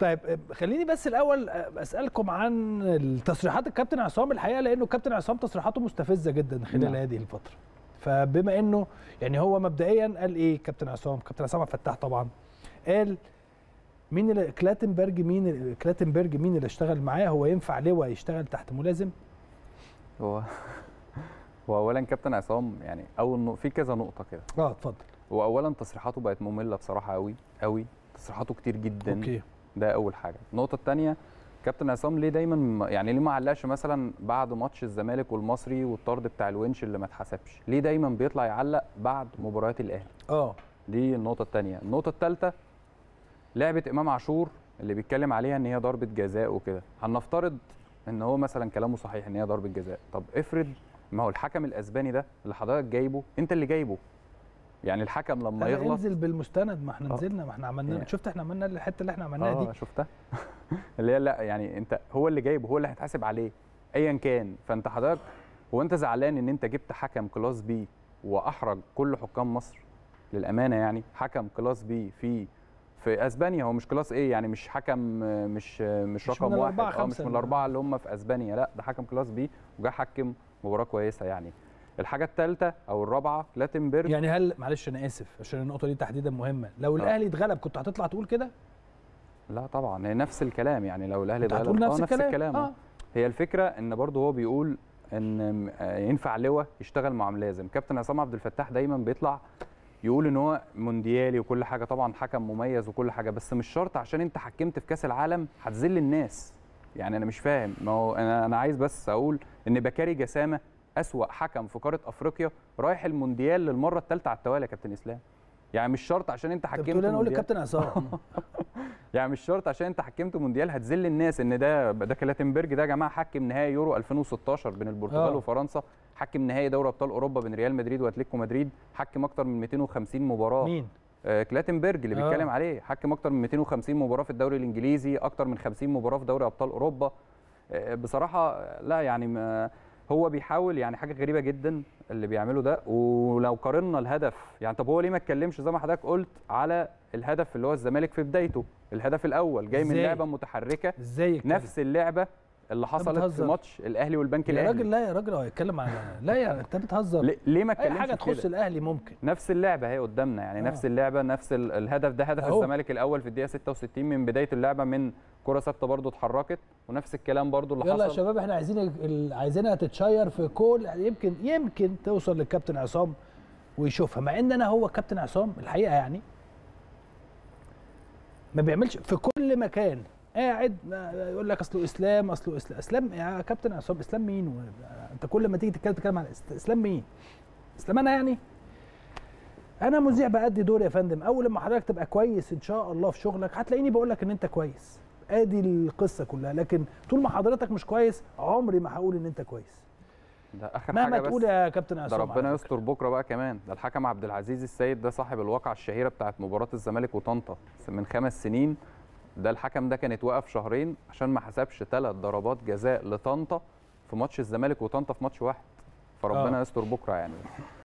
طيب خليني بس الاول اسالكم عن التصريحات الكابتن عصام الحقيقه لانه الكابتن عصام تصريحاته مستفزه جدا خلال نعم. هذه الفتره فبما انه يعني هو مبدئيا قال ايه كابتن عصام كابتن عصام عبد الفتاح طبعا قال مين اللي كلاتنبرج مين كلاتنبرج مين اللي اشتغل معاه هو ينفع لواء يشتغل تحت ملازم هو هو اولا كابتن عصام يعني اول نق- في كذا نقطه كده اه اتفضل هو اولا تصريحاته بقت ممله بصراحه قوي قوي تصريحاته كتير جدا اوكي ده اول حاجه النقطه الثانيه كابتن عصام ليه دايما م- يعني ليه ما علقش مثلا بعد ماتش الزمالك والمصري والطرد بتاع الونش اللي ما اتحسبش ليه دايما بيطلع يعلق بعد مباريات الاهلي اه دي النقطه الثانيه النقطه الثالثه لعبه امام عاشور اللي بيتكلم عليها ان هي ضربه جزاء وكده هنفترض ان هو مثلا كلامه صحيح ان هي ضربه جزاء طب افرض ما هو الحكم الاسباني ده اللي حضرتك جايبه انت اللي جايبه يعني الحكم لما لا، يغلط انزل بالمستند ما احنا آه. نزلنا ما احنا عملنا يعني- شفت احنا عملنا الحته اللي احنا عملناها دي اه شفتها اللي هي لا يعني انت هو اللي جايبه هو اللي هيتحاسب عليه ايا كان فانت حضرتك هو انت زعلان ان انت جبت حكم كلاس بي واحرج كل حكام مصر للامانه يعني حكم كلاس بي في في اسبانيا هو مش كلاس ايه يعني مش حكم آه، مش آه، مش مش رقم من واحد الأربعة اه مش خمسة من اللي- الاربعه اللي هم في اسبانيا لا ده حكم كلاس بي وجا حكم مباراه كويسه يعني الحاجه الثالثه او الرابعه كلاتنبرج يعني هل معلش انا اسف عشان النقطه دي تحديدا مهمه لو آه. الاهلي اتغلب كنت هتطلع تقول كده لا طبعا هي نفس الكلام يعني لو الاهلي كنت اتغلب هتقول آه، نفس الكلام, الكلام آه. اه هي الفكره ان برضه هو بيقول ان آه، ينفع لواء يشتغل مع ملازم كابتن عصام عبد الفتاح دايما بيطلع يقول ان هو مونديالي وكل حاجه طبعا حكم مميز وكل حاجه بس مش شرط عشان انت حكمت في كاس العالم هتذل الناس يعني انا مش فاهم ما هو انا انا عايز بس اقول ان بكاري جسامه اسوا حكم في قاره افريقيا رايح المونديال للمره الثالثه على التوالي يا كابتن اسلام يعني مش شرط عشان انت انت حكمت بتقول انا اقول مونديال. للكابتن عصام يعني مش شرط عشان انت حكمت مونديال هتذل الناس ان ده ده كلاتنبرج ده يا جماعه حكم نهائي يورو 2016 بين البرتغال آه. وفرنسا حكم نهائي دوري ابطال اوروبا بين ريال مدريد واتليكو مدريد حكم اكتر من 250 مباراه مين آه كلاتنبرج اللي آه. بيتكلم عليه حكم اكتر من 250 مباراه في الدوري الانجليزي اكتر من 50 مباراه في دوري ابطال اوروبا آه بصراحه لا يعني ما هو بيحاول يعني حاجه غريبه جدا اللي بيعمله ده ولو قارنا الهدف يعني طب هو ليه ما اتكلمش زي ما حضرتك قلت على الهدف اللي هو الزمالك في بدايته الهدف الاول جاي من إزاي؟ لعبه متحركه ازاي كده؟ نفس اللعبه اللي حصلت في بتهزر. ماتش الاهلي والبنك يا راجل الاهلي لا يا راجل هو هيتكلم على لا يا انت بتهزر ليه- ليه ما اي اتكلمش حاجه في تخص كده؟ الاهلي ممكن نفس اللعبه اهي قدامنا يعني آه. نفس اللعبه نفس ال- الهدف ده هدف أهو. الزمالك الاول في الدقيقه 66 من بدايه اللعبه من كره ثابته برضو اتحركت ونفس الكلام برضو اللي يلا يا حصل شباب احنا عايزين ال- عايزينها تتشير في كل يمكن يمكن توصل للكابتن عصام ويشوفها مع ان انا هو كابتن عصام الحقيقه يعني ما بيعملش في كل مكان قاعد ما- يقول لك اصله اسلام اصله اسلام اسلام يا كابتن عصام اسلام مين و... انت كل ما تيجي تتكلم تتكلم عن إس- اسلام مين اسلام انا يعني انا مذيع بادي دور يا فندم اول ما حضرتك تبقى كويس ان شاء الله في شغلك هتلاقيني بقول لك ان انت كويس ادي القصه كلها لكن طول ما حضرتك مش كويس عمري ما هقول ان انت كويس ده اخر مهما حاجه تقول بس يا كابتن ده عصام ربنا على فكرة. يستر بكره بقى كمان ده الحكم عبد العزيز السيد ده صاحب الواقعه الشهيره بتاعت مباراه الزمالك وطنطا من خمس سنين ده الحكم ده كان اتوقف شهرين عشان ما حسبش ثلاث ضربات جزاء لطنطا في ماتش الزمالك وطنطا في ماتش واحد فربنا آه. يستر بكره يعني